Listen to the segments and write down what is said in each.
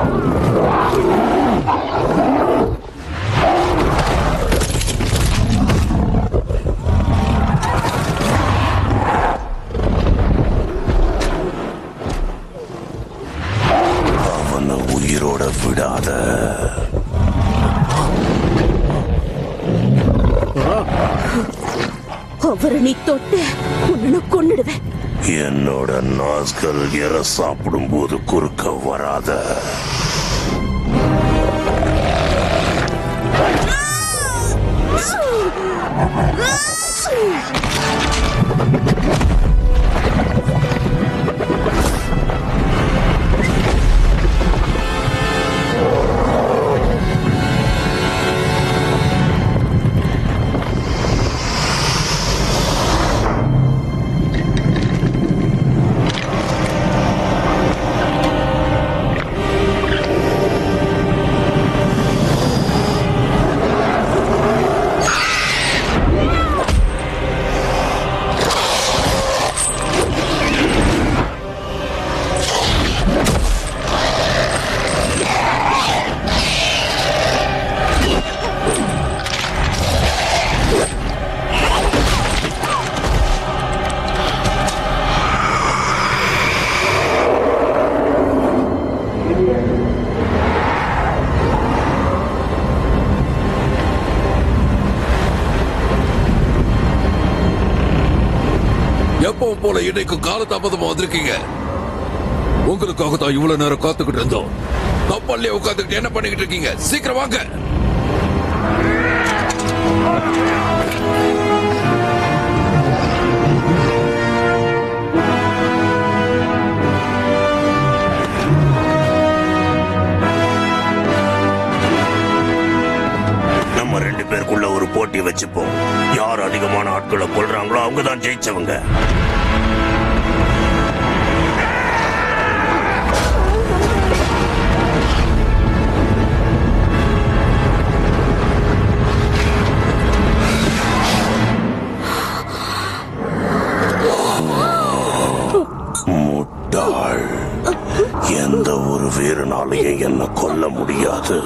அவனை உயிரோட விடாத அவரை நீ தொட்ட உன்னை கொன்னுடுவேன் என்னோட நாஸ்கள் எற சாப்பிடும் போது குறுக்க வராத எப்பவும் போல இன்னைக்கு காலதாமதமா வந்திருக்கீங்க உங்களுக்காக தான் இவ்வளவு நேரம் காத்துக்கிட்டு இருந்தோம் கப்பல்லே உட்காந்துக்கிட்டு என்ன பண்ணிக்கிட்டு இருக்கீங்க சீக்கிரம் வாங்க நம்ம ரெண்டு பேருக்குள்ள ஒரு போட்டி வச்சுப்போம் யார் அதிகமான ஆட்களை கொல்றாங்களோ அவங்க தான் ஜெயிச்சவங்க முட்டாள் எந்த ஒரு வீரனாலையும் என்ன கொல்ல முடியாது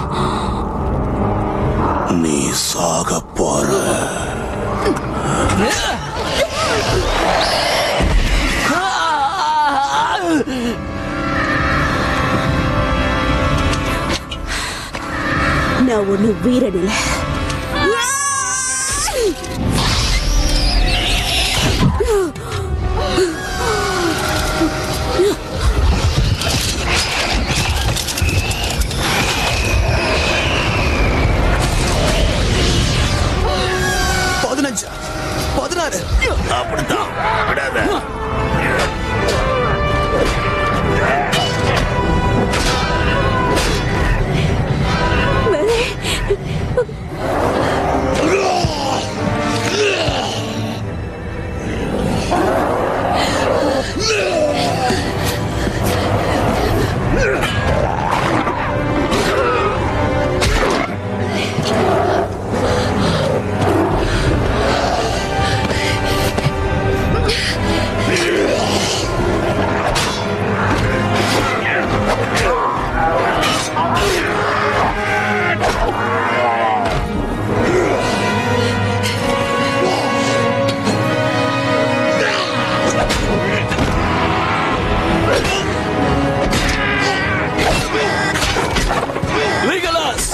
நீ சாக போற நான் ஒண்ணு வீரன் இல்ல பதினஞ்சு பதினாறு அப்படித்தான் விடாத லீகலாஸ்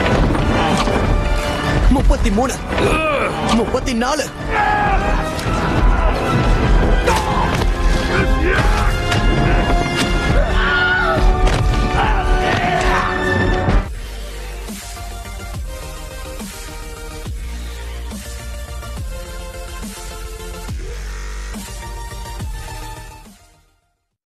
முப்பத்தி மூணு முப்பத்தி நாலு